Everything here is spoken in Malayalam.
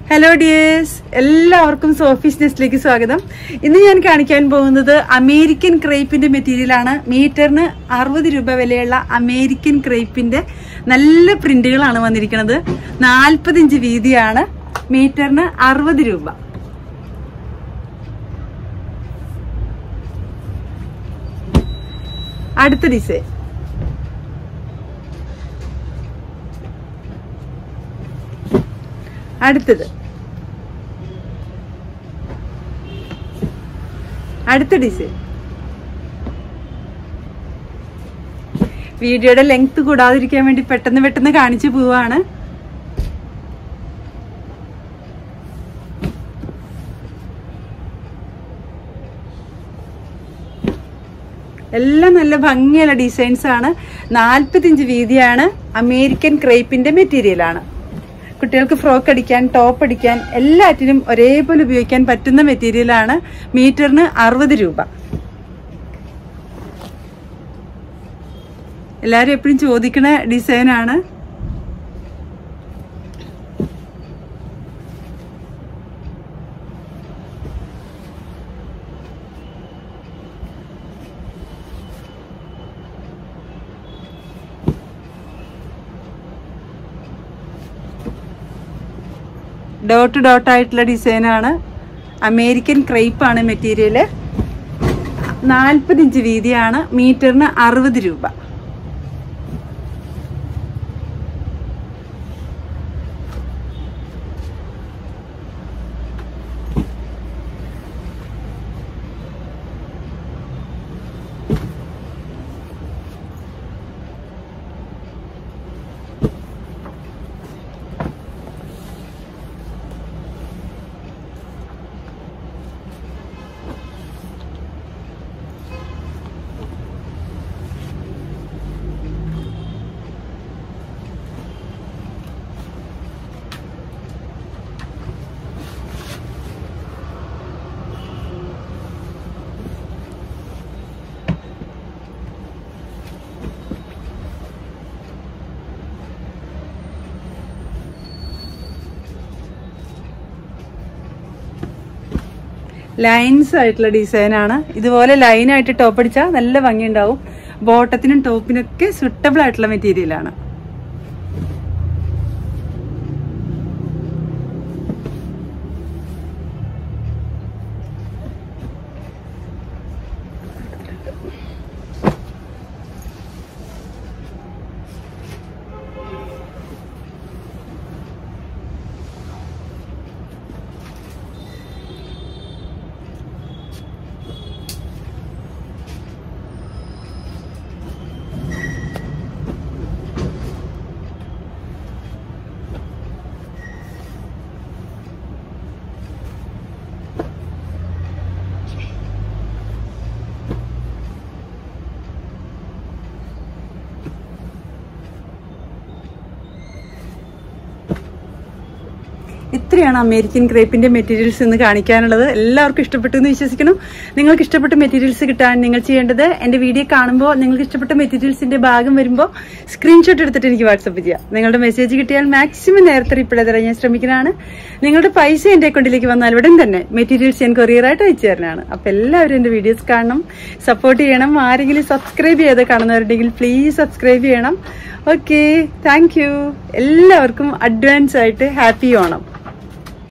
ഹലോ ഡിയേഴ്സ് എല്ലാവർക്കും സോഫീസ് നെസ്റ്റിലേക്ക് സ്വാഗതം ഇന്ന് ഞാൻ കാണിക്കാൻ പോകുന്നത് അമേരിക്കൻ ക്രേപ്പിന്റെ മെറ്റീരിയലാണ് മീറ്ററിന് അറുപത് രൂപ വിലയുള്ള അമേരിക്കൻ ക്രേപ്പിന്റെ നല്ല പ്രിന്റുകളാണ് വന്നിരിക്കുന്നത് നാൽപ്പത് ഇഞ്ച് വീതിയാണ് മീറ്ററിന് അറുപത് രൂപ അടുത്ത ഡിസൈൻ അടുത്തത് അടുത്ത ഡിസൈൻ വീഡിയോയുടെ ലെങ്ത് കൂടാതിരിക്കാൻ വേണ്ടി പെട്ടെന്ന് പെട്ടെന്ന് കാണിച്ചു പോവാണ് എല്ലാം നല്ല ഭംഗിയുള്ള ഡിസൈൻസ് ആണ് നാൽപ്പത്തിയഞ്ച് വീതിയാണ് അമേരിക്കൻ ക്രേപ്പിന്റെ മെറ്റീരിയൽ ആണ് കുട്ടികൾക്ക് ഫ്രോക്ക് അടിക്കാൻ ടോപ്പ് അടിക്കാൻ എല്ലാറ്റിനും ഒരേപോലെ ഉപയോഗിക്കാൻ പറ്റുന്ന മെറ്റീരിയലാണ് മീറ്ററിന് അറുപത് രൂപ എല്ലാവരും എപ്പോഴും ചോദിക്കുന്ന ഡിസൈനാണ് ഡോട്ട് ഡോട്ട് ആയിട്ടുള്ള ഡിസൈനാണ് അമേരിക്കൻ ക്രേപ്പ് ആണ് മെറ്റീരിയൽ നാൽപ്പത് ഇഞ്ച് വീതിയാണ് മീറ്ററിന് അറുപത് രൂപ ലൈൻസ് ആയിട്ടുള്ള ഡിസൈനാണ് ഇതുപോലെ ലൈനായിട്ട് ടോപ്പ് അടിച്ചാൽ നല്ല ഭംഗിയുണ്ടാവും ബോട്ടത്തിനും ടോപ്പിനൊക്കെ സുട്ടബിൾ ആയിട്ടുള്ള മെറ്റീരിയലാണ് ഇത്രയാണ് അമേരിക്കൻ ക്രേപ്പിന്റെ മെറ്റീരിയൽസ് ഇന്ന് കാണിക്കാനുള്ളത് എല്ലാവർക്കും ഇഷ്ടപ്പെട്ടു എന്ന് വിശ്വസിക്കണം നിങ്ങൾക്ക് ഇഷ്ടപ്പെട്ട മെറ്റീരിയൽസ് കിട്ടാൻ നിങ്ങൾ ചെയ്യേണ്ടത് എന്റെ വീഡിയോ കാണുമ്പോൾ നിങ്ങൾക്ക് ഇഷ്ടപ്പെട്ട മെറ്റീരിയൽസിന്റെ ഭാഗം വരുമ്പോൾ സ്ക്രീൻഷോട്ട് എടുത്തിട്ട് എനിക്ക് വാട്സപ്പ് ചെയ്യാം നിങ്ങളുടെ മെസ്സേജ് കിട്ടിയാൽ മാക്സിമം നേരത്തെ റിപ്ലൈ തരാൻ ഞാൻ ശ്രമിക്കുന്നതാണ് നിങ്ങളുടെ പൈസ എന്റെ അക്കൗണ്ടിലേക്ക് വന്നാൽ ഉടൻ തന്നെ മെറ്റീരിയൽസ് ഞാൻ കൊറിയറായിട്ട് അയച്ചു തരുന്നതാണ് അപ്പൊ എല്ലാവരും എന്റെ വീഡിയോസ് കാണണം സപ്പോർട്ട് ചെയ്യണം ആരെങ്കിലും സബ്സ്ക്രൈബ് ചെയ്ത് കാണുന്നവരുണ്ടെങ്കിൽ പ്ലീസ് സബ്സ്ക്രൈബ് ചെയ്യണം ഓക്കെ താങ്ക് യു എല്ലാവർക്കും അഡ്വാൻസ് ആയിട്ട് ഹാപ്പി ഓണം